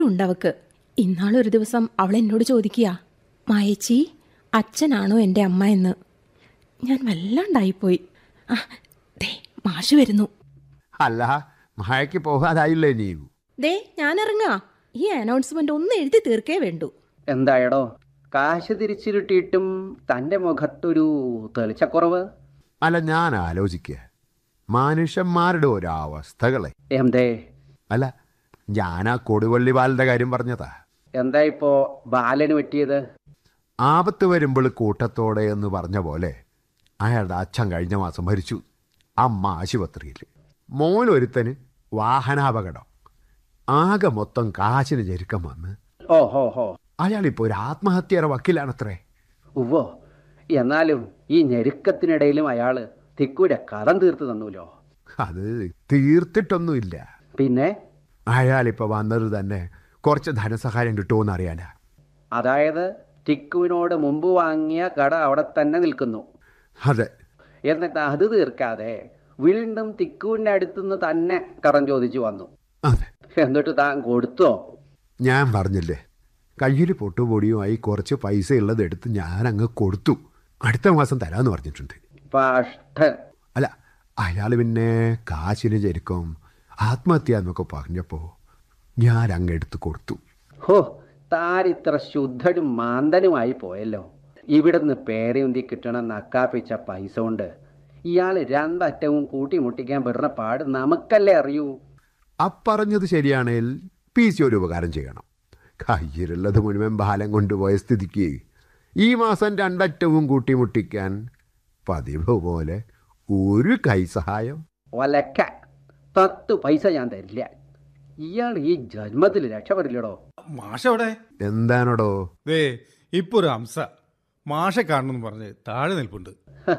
ഉണ്ടവക്ക് ഇന്നാളൊരു ദിവസം അവൾ എന്നോട് ചോദിക്കുക മായേച്ചി അച്ഛനാണോ എൻ്റെ അമ്മ എന്ന് ഞാൻ വല്ലാണ്ടായിപ്പോയി ആ ദേ മാഷ് വരുന്നു അല്ല മഴയ്ക്ക് പോകാതായില്ലേ നീയും ദേ ഞാൻ ഇറങ്ങാ ഈ അനൗൺസ്മെന്റ് ഒന്ന് എഴുതി തീർക്കേ വേണ്ടൂ എന്തായടോ കാശ് തിരിച്ചു കിട്ടിയിട്ടും തൻ്റെ മുഖത്തൊരു തെളിച്ചക്കുറവ് അല്ല ഞാൻ ആലോചിക്കുക മനുഷ്യന്മാരുടെ ഒരവസ്ഥകളെ എന്തേ അല്ല ഞാൻ ആ കൊടുവള്ളി ബാലന്റെ കാര്യം പറഞ്ഞതാ എന്താ ഇപ്പോ ബാലന് പറ്റിയത് ആപത്ത് വരുമ്പോൾ കൂട്ടത്തോടെ എന്ന് പറഞ്ഞ പോലെ അയാളുടെ അച്ഛൻ കഴിഞ്ഞ മാസം മരിച്ചു അമ്മ ആശുപത്രിയിൽ മോനൊരുത്തന് വാഹനാപകടം ആകെ മൊത്തം കാശിന് ഞെരുക്കം വന്ന് ഓ ഹോ ഹോ അയാളിപ്പോൾ ഒരു ആത്മഹത്യയുടെ വക്കീലാണത്രേ ഉവ്വോ എന്നാലും ഈ ഞെരുക്കത്തിനിടയിലും അയാള് തിക്കൂരെ കടം തീർത്ത് തന്നൂലോ അത് തീർത്തിട്ടൊന്നുമില്ല പിന്നെ അയാളിപ്പോൾ വന്നത് തന്നെ കുറച്ച് ധനസഹായം കിട്ടുമോന്ന് അറിയാനാ അതായത് ടിക്കുവിനോട് മുമ്പ് വാങ്ങിയ കട അവിടെ തന്നെ നിൽക്കുന്നു അതെ എന്നിട്ട് അത് തീർക്കാതെ വീണ്ടും തിക്കുവിൻ്റെ അടുത്തുനിന്ന് തന്നെ കടം ചോദിച്ചു വന്നു അതെ എന്നിട്ട് താൻ കൊടുത്തോ ഞാൻ പറഞ്ഞില്ലേ കയ്യിൽ പൊട്ടുപൊടിയുമായി കുറച്ച് പൈസ ഉള്ളത് എടുത്ത് ഞാൻ അങ്ങ് കൊടുത്തു അടുത്ത മാസം തരാമെന്ന് പറഞ്ഞിട്ടുണ്ട് പാഷ്ടൻ അല്ല അയാൾ പിന്നെ കാശിന് ചെരുക്കം ആത്മഹത്യ എന്നൊക്കെ പറഞ്ഞപ്പോൾ ഞാൻ അങ്ങ് എടുത്ത് കൊടുത്തു ഹോ താരിത്ര ശുദ്ധനും മാന്തനുമായി പോയല്ലോ ഇവിടുന്ന് പേരയുന്തി കിട്ടണ നക്കാപ്പിച്ച പൈസ കൊണ്ട് ഇയാൾ രണ്ടറ്റവും കൂട്ടിമുട്ടിക്കാൻ പെടുന്ന പാട് നമുക്കല്ലേ അറിയൂ അപ്പറഞ്ഞത് ശരിയാണെങ്കിൽ പി സി ഒരു ഉപകാരം ചെയ്യണം കയ്യിലുള്ളത് മുഴുവൻ ബാലം കൊണ്ടുപോയ സ്ഥിതിക്ക് ഈ മാസം രണ്ടറ്റവും കൂട്ടിമുട്ടിക്കാൻ പതിവ് പോലെ ഒരു കൈ സഹായം ഒലക്ക പത്ത് പൈസ ഞാൻ തരില്ല ഇയാൾ ഈ ജന്മത്തിൽ രക്ഷപ്പെടില്ലടോ മാഷ എവിടെ എന്താണോടോ ദേ ഇപ്പൊ ഒരു ഹംസ മാഷെ കാണണമെന്ന് പറഞ്ഞ് താഴെ നിൽപ്പുണ്ട്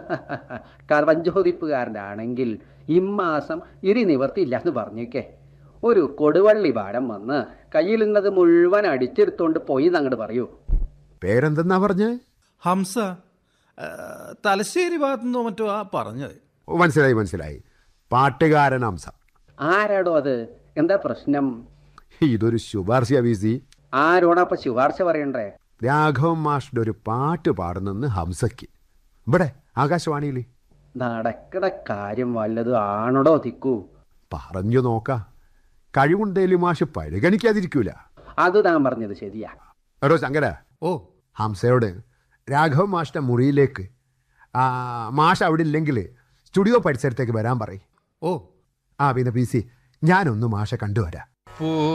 കർവഞ്ചോദിപ്പുകാരൻ്റെ ആണെങ്കിൽ ഇമ്മാസം ഇരി നിവർത്തിയില്ല എന്ന് പറഞ്ഞേക്കേ ഒരു കൊടുവള്ളി പാടം വന്ന് കയ്യിലുള്ളത് മുഴുവൻ അടിച്ചെടുത്തോണ്ട് പോയി എന്നങ്ങോട്ട് പറയൂ പേരെന്തെന്നാ പറഞ്ഞേ ഹംസ ആ, തലശ്ശേരി ഭാഗത്തുനിന്നോ മറ്റോ ആ പറഞ്ഞത് ഓ, മനസ്സിലായി മനസ്സിലായി പാട്ടുകാരൻ അംസ ആരാടോ അത് എന്താ പ്രശ്നം ഇതൊരു ശുപാർശ വി സി ആരോടപ്പം ശുപാർശ പറയണ്ടേ രാഘവൻ മാഷിന്റെ ഒരു പാട്ട് പാടുന്നെന്ന് ഹംസയ്ക്ക് ഇവിടെ ആകാശവാണിയിൽ നടക്കണ കാര്യം വല്ലതും ആണോടോ തിക്കൂ പറഞ്ഞു നോക്കാം കഴിവുണ്ടേലും മാഷ് പരിഗണിക്കാതിരിക്കൂല അത് താൻ പറഞ്ഞത് ശരിയാ എടോ ശങ്കര ഓ ഹംസയോട് രാഘവൻ മാഷിന്റെ മുറിയിലേക്ക് ആ, മാഷ് അവിടെ ഇല്ലെങ്കിൽ സ്റ്റുഡിയോ പരിസരത്തേക്ക് വരാൻ പറയും ഓ ആ പിന്നെ പി സി ഞാനൊന്ന് മാഷെ കണ്ടുവരാം പോ